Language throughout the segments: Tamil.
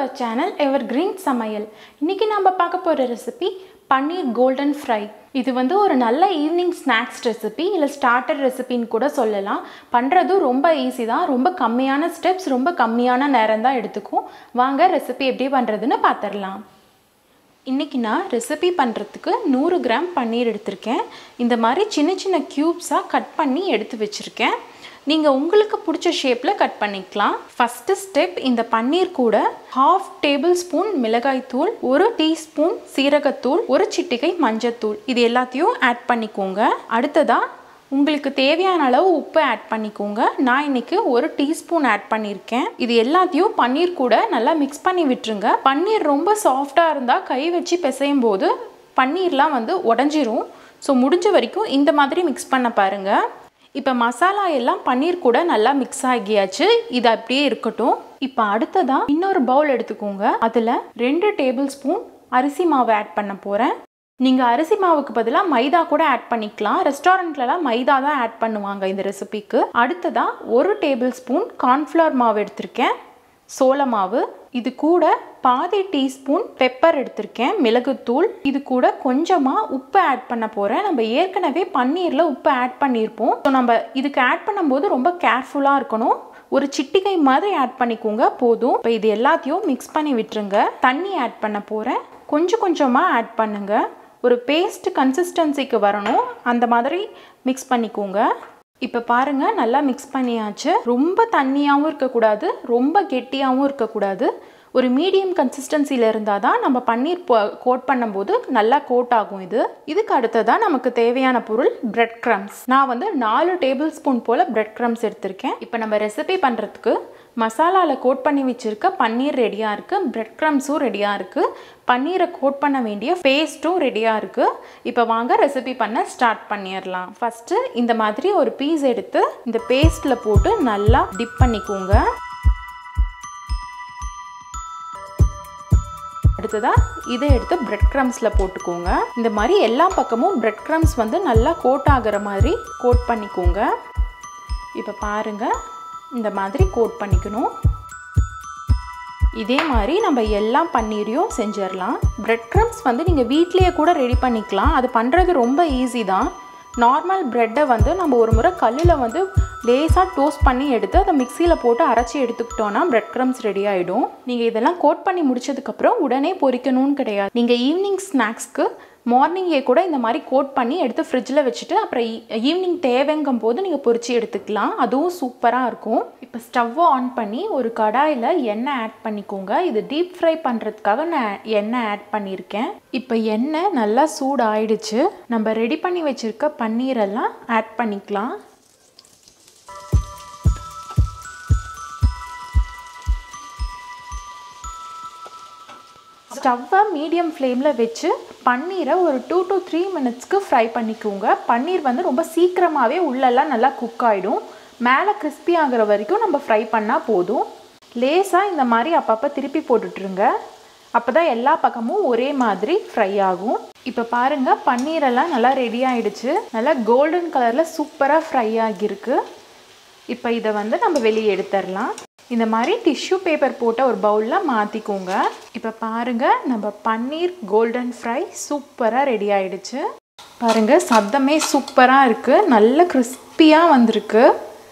அவர் சேனல் எவர் கிரீன் சமையல் இன்றைக்கி நம்ம பார்க்க போகிற ரெசிபி பன்னீர் கோல்டன் ஃப்ரை இது வந்து ஒரு நல்ல ஈவினிங் ஸ்நாக்ஸ் ரெசிபி இல்லை ஸ்டார்டர் ரெசிபின்னு கூட சொல்லலாம் பண்ணுறதும் ரொம்ப ஈஸி தான் ரொம்ப கம்மியான ஸ்டெப்ஸ் ரொம்ப கம்மியான நேரம் தான் எடுத்துக்கும் வாங்க ரெசிபி எப்படி பண்ணுறதுன்னு பார்த்துடலாம் இன்றைக்கி நான் ரெசிபி பண்ணுறதுக்கு நூறு கிராம் பன்னீர் எடுத்திருக்கேன் இந்த மாதிரி சின்ன சின்ன க்யூப்ஸாக கட் பண்ணி எடுத்து வச்சுருக்கேன் நீங்கள் உங்களுக்கு பிடிச்ச ஷேப்பில் கட் பண்ணிக்கலாம் ஃபஸ்ட்டு ஸ்டெப் இந்த பன்னீர் கூட ஹாஃப் டேபிள் ஸ்பூன் மிளகாய்த்தூள் ஒரு டீஸ்பூன் சீரகத்தூள் ஒரு சிட்டிகை மஞ்சத்தூள் இது எல்லாத்தையும் ஆட் பண்ணிக்கோங்க அடுத்ததாக உங்களுக்கு தேவையான அளவு உப்பு ஆட் பண்ணிக்கோங்க நான் இன்னைக்கு ஒரு டீஸ்பூன் ஆட் பண்ணியிருக்கேன் இது எல்லாத்தையும் பன்னீர் கூட நல்லா மிக்ஸ் பண்ணி விட்டுருங்க பன்னீர் ரொம்ப சாஃப்டாக இருந்தால் கை வச்சு பிசையும் போது பன்னீர்லாம் வந்து உடஞ்சிரும் ஸோ முடிஞ்ச வரைக்கும் இந்த மாதிரி மிக்ஸ் பண்ண பாருங்கள் இப்போ மசாலா எல்லாம் பன்னீர் கூட நல்லா மிக்ஸ் ஆகியாச்சு இது அப்படியே இருக்கட்டும் இப்போ அடுத்ததாக இன்னொரு பவுல் எடுத்துக்கோங்க அதில் ரெண்டு டேபிள் ஸ்பூன் அரிசி மாவு ஆட் பண்ண போகிறேன் நீங்கள் அரிசி மாவுக்கு பதிலாக மைதா கூட ஆட் பண்ணிக்கலாம் ரெஸ்டாரண்ட்லலாம் மைதா தான் ஆட் பண்ணுவாங்க இந்த ரெசிபிக்கு அடுத்ததாக ஒரு டேபிள் ஸ்பூன் கார்ன்ஃப்ளவர் மாவு எடுத்திருக்கேன் சோள மாவு இது கூட பாதி டீஸ்பூன் பெப்பர் எடுத்திருக்கேன் மிளகுத்தூள் இது கூட கொஞ்சமாக உப்பு ஆட் பண்ண போகிறேன் நம்ம ஏற்கனவே பன்னீரில் உப்பு ஆட் பண்ணியிருப்போம் ஸோ நம்ம இதுக்கு ஆட் பண்ணும்போது ரொம்ப கேர்ஃபுல்லாக இருக்கணும் ஒரு சிட்டிகை மாதிரி ஆட் பண்ணிக்கோங்க போதும் இப்போ இது எல்லாத்தையும் மிக்ஸ் பண்ணி விட்டுருங்க தண்ணி ஆட் பண்ண போகிறேன் கொஞ்சம் கொஞ்சமாக ஆட் பண்ணுங்கள் ஒரு பேஸ்ட் கன்சிஸ்டன்சிக்கு வரணும் அந்த மாதிரி மிக்ஸ் பண்ணிக்கோங்க இப்போ பாருங்கள் நல்லா மிக்ஸ் பண்ணியாச்சு ரொம்ப தண்ணியாகவும் இருக்கக்கூடாது ரொம்ப கெட்டியாகவும் இருக்கக்கூடாது ஒரு மீடியம் கன்சிஸ்டன்சியில் இருந்தால் தான் நம்ம பன்னீர் கோட் பண்ணும்போது நல்லா கோட் ஆகும் இது இதுக்கு அடுத்ததாக நமக்கு தேவையான பொருள் பிரெட் க்ரம்ஸ் நான் வந்து நாலு டேபிள் ஸ்பூன் போல் பிரெட் க்ரம்ஸ் எடுத்திருக்கேன் இப்போ நம்ம ரெசிபி பண்ணுறதுக்கு மசாலாவில் கோட் பண்ணி வச்சுருக்க பன்னீர் ரெடியாக இருக்குது பிரெட் க்ரம்ஸும் ரெடியாக இருக்குது பன்னீரை கோட் பண்ண வேண்டிய பேஸ்ட்டும் ரெடியாக இருக்குது இப்போ வாங்க ரெசிபி பண்ண ஸ்டார்ட் பண்ணிடலாம் ஃபஸ்ட்டு இந்த மாதிரி ஒரு பீஸ் எடுத்து இந்த பேஸ்ட்டில் போட்டு நல்லா டிப் பண்ணிக்கோங்க அடுத்ததாக இதை எடுத்து பிரெட் க்ரம்ஸில் போட்டுக்கோங்க இந்த மாதிரி எல்லா பக்கமும் பிரெட் க்ரம்ஸ் வந்து நல்லா கோட் ஆகிற மாதிரி கோட் பண்ணிக்கோங்க இப்போ பாருங்கள் இந்த மாதிரி கோட் பண்ணிக்கணும் இதே மாதிரி நம்ம எல்லாம் பன்னீரையும் செஞ்சிடலாம் பிரெட் க்ரம்ஸ் வந்து நீங்கள் வீட்லேயே கூட ரெடி பண்ணிக்கலாம் அது பண்ணுறது ரொம்ப ஈஸி தான் நார்மல் ப்ரெட்டை வந்து நம்ம ஒரு முறை கல்லில் வந்து லேசாக டோஸ்ட் பண்ணி எடுத்து அதை மிக்சியில் போட்டு அரைச்சி எடுத்துக்கிட்டோன்னா பிரெட் க்ரம்ஸ் ரெடி ஆகிடும் நீங்கள் இதெல்லாம் கோட் பண்ணி முடிச்சதுக்கப்புறம் உடனே பொரிக்கணும்னு கிடையாது நீங்கள் ஈவினிங் ஸ்நாக்ஸ்க்கு மார்னிங்கே கூட இந்த மாதிரி கோட் பண்ணி எடுத்து ஃப்ரிட்ஜில் வச்சுட்டு அப்புறம் ஈவினிங் தேவைங்கும் போது நீங்கள் பொரிச்சு எடுத்துக்கலாம் அதுவும் சூப்பராக இருக்கும் இப்போ ஸ்டவ்வை ஆன் பண்ணி ஒரு கடாயில் எண்ணெய் ஆட் பண்ணிக்கோங்க இது டீப் ஃப்ரை பண்ணுறதுக்காக நான் எண்ணெய் ஆட் பண்ணியிருக்கேன் இப்போ எண்ணெய் நல்லா சூடு ஆயிடுச்சு நம்ம ரெடி பண்ணி வச்சுருக்க பன்னீரெல்லாம் ஆட் பண்ணிக்கலாம் ஸ்டவ்வை மீடியம் ஃப்ளேமில் வச்சு பன்னீரை ஒரு டூ டு த்ரீ மினிட்ஸ்க்கு ஃப்ரை பண்ணிக்கோங்க பன்னீர் வந்து ரொம்ப சீக்கிரமாகவே உள்ளெல்லாம் நல்லா குக் ஆகிடும் மேலே கிறிஸ்பி ஆகிற வரைக்கும் நம்ம ஃப்ரை பண்ணால் போதும் லேசாக இந்த மாதிரி அப்பப்போ திருப்பி போட்டுட்ருங்க அப்போ தான் எல்லா பக்கமும் ஒரே மாதிரி ஃப்ரை ஆகும் இப்போ பாருங்கள் பன்னீரெல்லாம் நல்லா ரெடி ஆகிடுச்சு நல்லா கோல்டன் கலரில் சூப்பராக ஃப்ரை ஆகியிருக்கு இப்போ இதை வந்து நம்ம வெளியே எடுத்துடலாம் இந்த மாதிரி டிஷ்யூ பேப்பர் போட்ட ஒரு பவுலில் மாற்றிக்கோங்க இப்போ பாருங்கள் நம்ம பன்னீர் கோல்டன் ஃப்ரை சூப்பராக ரெடி ஆயிடுச்சு பாருங்கள் சத்தமே சூப்பராக இருக்குது நல்ல கிறிஸ்பியாக வந்திருக்கு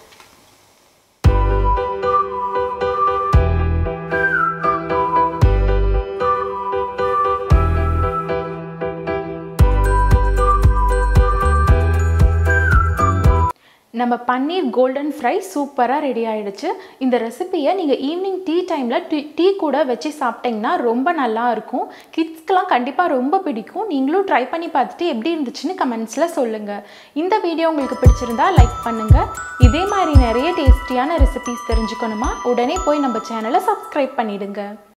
நம்ம பன்னீர் கோல்டன் ஃப்ரை சூப்பராக ரெடி ஆகிடுச்சு இந்த ரெசிப்பியை நீங்கள் ஈவினிங் டீ டைமில் டீ டீ கூட வச்சு சாப்பிட்டிங்கன்னா ரொம்ப நல்லா இருக்கும் கிட்ஸ்க்கெலாம் கண்டிப்பாக ரொம்ப பிடிக்கும் நீங்களும் ட்ரை பண்ணி பார்த்துட்டு எப்படி இருந்துச்சுன்னு கமெண்ட்ஸில் சொல்லுங்கள் இந்த வீடியோ உங்களுக்கு பிடிச்சிருந்தா லைக் பண்ணுங்கள் இதே மாதிரி நிறைய டேஸ்டியான ரெசிபிஸ் தெரிஞ்சுக்கணுமா உடனே போய் நம்ம சேனலை சப்ஸ்கிரைப் பண்ணிவிடுங்க